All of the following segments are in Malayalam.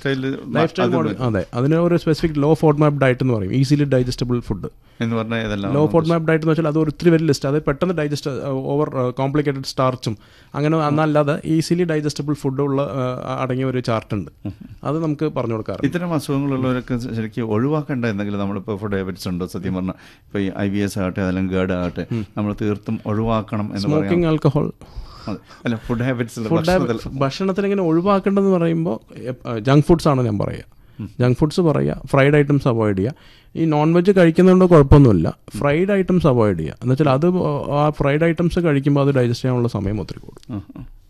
സ്റ്റൈൽ ലൈഫ് സ്റ്റൈൽ മോഡൽ അതെ അതിന് ഒരു specific low FODMAP diet എന്ന് പറയും ഈസിലി ഡൈജസ്റ്റബിൾ ഫുഡ് എന്ന് പറഞ്ഞാൽ ഏതെല്ലാം ലോ ഫോർട്ട് മാപ്പ് ഡയറ്റ് എന്ന് വെച്ചാൽ അത് ഒത്തിരി വലിയ ലിസ്റ്റ് അത് പെട്ടെന്ന് ഡൈജസ്റ്റ് ഓവർ കോംപ്ലിക്കേറ്റഡ് സ്റ്റാർച്ചും അങ്ങനെ എന്നല്ലാതെ ഈസിലി ഡൈജസ്റ്റബിൾ ഫുഡ് ഉള്ള ആ, അടങ്ങിയ ഒരു ചാർട്ട് ഉണ്ട് അത് നമുക്ക് പറഞ്ഞു കൊടുക്കാറുണ്ട് ഇത്തരം അസുഖങ്ങളുള്ളവരൊക്കെ ശരിക്കും ഒഴിവാക്കേണ്ട എന്തെങ്കിലും നമ്മളിപ്പോൾ ഫുഡ് ഹാബിറ്റ്സ് ഉണ്ടോ സത്യം പറഞ്ഞാൽ ഇപ്പോൾ ഈ ഐ ബി എസ് ആകട്ടെ അല്ലെങ്കിൽ ഗേഡ് ആകട്ടെ നമ്മൾ തീർത്തും ഒഴിവാക്കണം എന്ന് പറയാം സ്മോക്കിംഗ് ആൽക്കഹോൾ അതെ. അല്ല ഫുഡ് ഹാബിറ്റ്സ് ഫുഡ് ഭക്ഷണത്തിൽ ഇങ്ങനെ ഒഴിവാക്കേണ്ടതെന്ന് പറയുമ്പോൾ ജങ്ക് ഫുഡ്സ് ആണ് ഞാൻ പറയുക ജങ്ക് ഫുഡ്സ് പറയുക ഫ്രൈഡ് ഐറ്റംസ് അവോയ്ഡ് ചെയ്യുക ഈ നോൺ വെജ് കഴിക്കുന്നതുകൊണ്ട് കുഴപ്പമൊന്നുമില്ല ഫ്രൈഡ് ഐറ്റംസ് അവോയ്ഡ് ചെയ്യുക എന്ന് വെച്ചാൽ അത് ആ ഫ്രൈഡ് ഐറ്റംസ് കഴിക്കുമ്പോൾ അത് ഡൈജസ്റ്റ് ചെയ്യാനുള്ള സമയം ഒത്തിരി കൂടും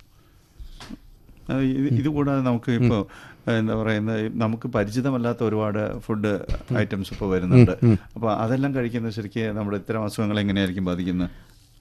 ഇത് കൂടാതെ നമുക്ക് ഇപ്പോൾ എന്താ പറയുന്നത് ഈ നമുക്ക് പരിചിതമല്ലാത്ത ഒരുപാട് ഫുഡ് ഐറ്റംസ് ഇപ്പോൾ വരുന്നുണ്ട് അപ്പോൾ അതെല്ലാം കഴിക്കുന്നത് ശരിക്കും നമ്മുടെ ഇത്തരം അസുഖങ്ങൾ എങ്ങനെയായിരിക്കും ബാധിക്കുന്നത്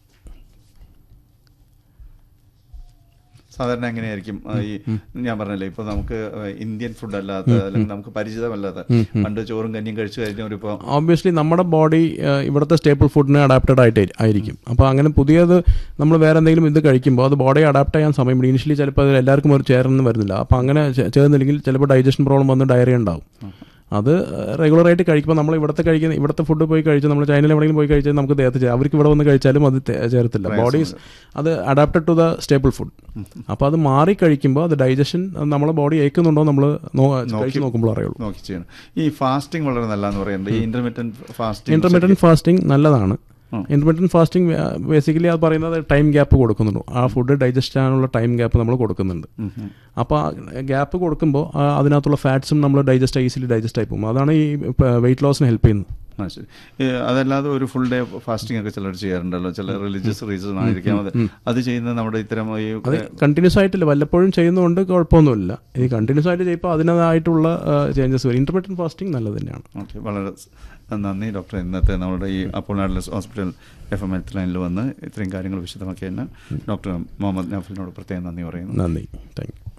സാധാരണ എങ്ങനെയായിരിക്കും ആ, ഈ ഞാൻ പറഞ്ഞല്ലേ ഇപ്പൊ നമുക്ക് ഇന്ത്യൻ ഫുഡ് അല്ലാത്ത അല്ലെങ്കിൽ നമുക്ക് പരിചിതമല്ലാത്ത പണ്ട് ചോറും കഞ്ഞിയും കഴിച്ചു കഴിഞ്ഞവരിപ്പോ ഓബ്വിയസ്ലി നമ്മുടെ ബോഡി ഇവിടുത്തെ സ്റ്റേപ്പിൾ ഫുഡിന് അഡാപ്റ്റഡ് ആയിട്ട് ആയിരിക്കും അപ്പോൾ അങ്ങനെ പുതിയത് നമ്മൾ വേറെ എന്തെങ്കിലും ഇത് കഴിക്കുമ്പോൾ അത് ബോഡി അഡാപ്റ്റ് ചെയ്യാൻ സമയം പിടിക്കും ഇനിഷ്യലി ചിലപ്പോൾ അത് എല്ലാവർക്കും ഒരു ചേർന്ന് വരുന്നില്ല അപ്പോൾ അങ്ങനെ ചേ- ചേർന്നില്ലെങ്കിൽ ചിലപ്പോൾ ഡൈജഷൻ പ്രോബ്ലം വന്ന് ഡയറിയ ഉണ്ടാവും അത് റെഗുലറായിട്ട് കഴിക്കുമ്പോൾ നമ്മൾ ഇവിടുത്തെ കഴിക്കുന്ന ഇവിടുത്തെ ഫുഡ് പോയി കഴിച്ച് നമ്മൾ ചൈനയിൽ എവിടെയെങ്കിലും പോയി കഴിച്ചാൽ നമുക്ക് ദേഹത്ത് ചേ- അവർക്ക് ഇവിടെ വന്ന് കഴിച്ചാലും അത് തേ- ചേരത്തില്ല ബോഡീസ് അത് adapted to the staple food അപ്പോൾ അത് മാറി കഴിക്കുമ്പോൾ അത് ഡൈജഷൻ നമ്മളെ ബോഡി ഏക്കുന്നുണ്ടോ നമ്മൾ കഴിച്ച് നോക്കുമ്പോൾ അറിയുള്ളൂ നോക്കി ചെയ്യണം ഈ ഫാസ്റ്റിംഗ് വളരെ നല്ലതെന്ന് പറയുന്നത് ഈ ഇന്റർമീഡിയറ്റ് ഫാസ്റ്റിംഗ് ഇന്റർമീഡിയറ്റ് ഫാസ്റ്റിംഗ് നല്ലതാണ് ഇന്റർമീഡിയറ്റ് ഫാസ്റ്റിംഗ് ബേസിക്കലി അത് പറയുന്നത് ടൈം ഗ്യാപ്പ് കൊടുക്കുന്നുണ്ട് ആ ഫുഡ് ഡൈജസ്റ്റ് ചെയ്യാനുള്ള ടൈം ഗ്യാപ്പ് നമ്മൾ കൊടുക്കുന്നുണ്ട് അപ്പോൾ ആ ഗ്യാപ്പ് കൊടുക്കുമ്പോൾ ആ അതിനകത്തുള്ള ഫാറ്റ്സും നമ്മൾ ഡൈജസ്റ്റ് ഈസിലി ഡൈജസ്റ്റ് ആയി പോകും അതാണ് ഈ വെയിറ്റ് ലോസിന് ഹെൽപ്പ് ചെയ്യുന്നത് ആ ശരി ഏ, അതല്ലാതെ ഒരു ഫുൾ ഡേ ഫാസ്റ്റിംഗ് ഒക്കെ ചിലർ ചെയ്യാറുണ്ടല്ലോ ചില റിലീജിയസ് റീസൺ ആയിരിക്കാം അത് അത് ചെയ്യുന്നത് നമ്മുടെ ഇത്തരം ഈ അത് കണ്ടിന്യൂസ് ആയിട്ടില്ല വല്ലപ്പോഴും ചെയ്യുന്നതുകൊണ്ട് കുഴപ്പമൊന്നുമില്ല ഈ കണ്ടിന്യൂസ് ആയിട്ട് ചെയ്യുമ്പോൾ അതിനതായിട്ടുള്ള ചേഞ്ചസ് വരും ഇന്റർമീഡിയറ്റ് ഫാസ്റ്റിംഗ് നല്ലത് തന്നെയാണ് ഓക്കെ വളരെ സ് നന്ദി ഡോക്ടർ ഇന്നത്തെ നമ്മുടെ ഈ അപ്പോൾ നാഡ്ലസ് ഹോസ്പിറ്റൽ എഫ് എം ഹെൽത്ത് ലൈനിൽ വന്ന് ഇത്രയും കാര്യങ്ങൾ വിശദമാക്കിയതിന് ഡോക്ടർ മുഹമ്മദ് നഫലിനോട് പ്രത്യേകം നന്ദി പറയുന്നു നന്ദി thank you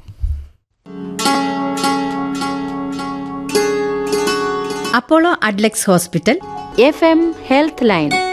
Apollo Adlux hospital F M health line